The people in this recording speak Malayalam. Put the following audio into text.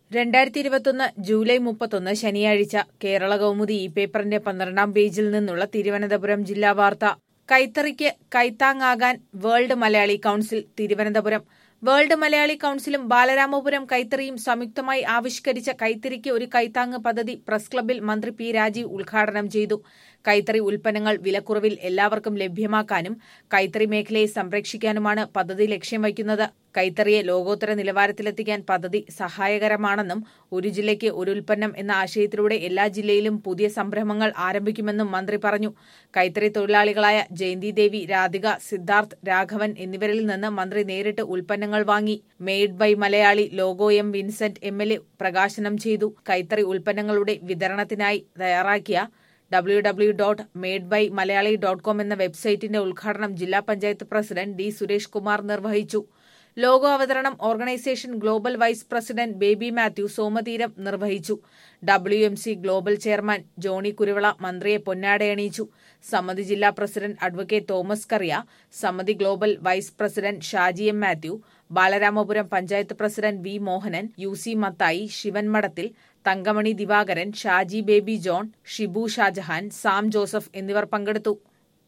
രണ്ടായിരത്തി ഇരുപത്തൊന്ന് ജൂലൈ മുപ്പത്തൊന്ന് ശനിയാഴ്ച കേരള കൗമുദി ഈ പേപ്പറിന്റെ പന്ത്രണ്ടാം പേജിൽ നിന്നുള്ള തിരുവനന്തപുരം ജില്ലാ വാർത്ത കൈത്തറിക്ക് കൈത്താങ്ങാകാൻ world Malayali council Thiruvananthapuram world Malayali കൌൺസിലും ബാലരാമപുരം കൈത്തറിയും സംയുക്തമായി ആവിഷ്കരിച്ച കൈത്തറിക്ക് ഒരു കൈത്താങ്ങ് പദ്ധതി പ്രസ് ക്ലബ്ബിൽ മന്ത്രി പി രാജീവ് ഉദ്ഘാടനം ചെയ്തു കൈത്തറി ഉൽപ്പന്നങ്ങൾ വിലക്കുറവിൽ എല്ലാവർക്കും ലഭ്യമാക്കാനും കൈത്തറി മേഖലയെ സംരക്ഷിക്കാനുമാണ് പദ്ധതി ലക്ഷ്യം വയ്ക്കുന്നത് കൈത്തറിയെ ലോകോത്തര നിലവാരത്തിലെത്തിക്കാൻ പദ്ധതി സഹായകരമാണെന്നും ഒരു ജില്ലയ്ക്ക് ഒരു ഉൽപ്പന്നം എന്ന ആശയത്തിലൂടെ എല്ലാ ജില്ലയിലും പുതിയ സംരംഭങ്ങൾ ആരംഭിക്കുമെന്നും മന്ത്രി പറഞ്ഞു കൈത്തറി തൊഴിലാളികളായ ജയന്തി ദേവി രാധിക സിദ്ധാർത്ഥ് രാഘവൻ എന്നിവരിൽ നിന്ന് മന്ത്രി നേരിട്ട് ഉൽപ്പന്നങ്ങൾ വാങ്ങി made by Malayali logo M Vincent M L A പ്രകാശനം ചെയ്തു കൈത്തറി ഉൽപ്പന്നങ്ങളുടെ വിതരണത്തിനായി തയ്യാറാക്കിയ W W dot made by Malayali dot com എന്ന വെബ്സൈറ്റിന്റെ ഉദ്ഘാടനം ജില്ലാ പഞ്ചായത്ത് പ്രസിഡന്റ് ഡി സുരേഷ് കുമാർ നിർവഹിച്ചു ലോഗോ അവതരണം organisation global vice president Baby Mathew Somatheeram നിർവഹിച്ചു W M C global chairman Johny Kuruvila മന്ത്രിയെ പൊന്നാടയണിയിച്ചു സമിതി ജില്ലാ പ്രസിഡന്റ് അഡ്വക്കേറ്റ് തോമസ് കറിയ സമിതി global vice president Shaji M Mathew Balaramapuram panchayat president V Mohanan U C Mathai Shivan Madathil Thankamani Divakaran Shaji Baby John Shibu Shajahan Sam Joseph എന്നിവർ പങ്കെടുത്തു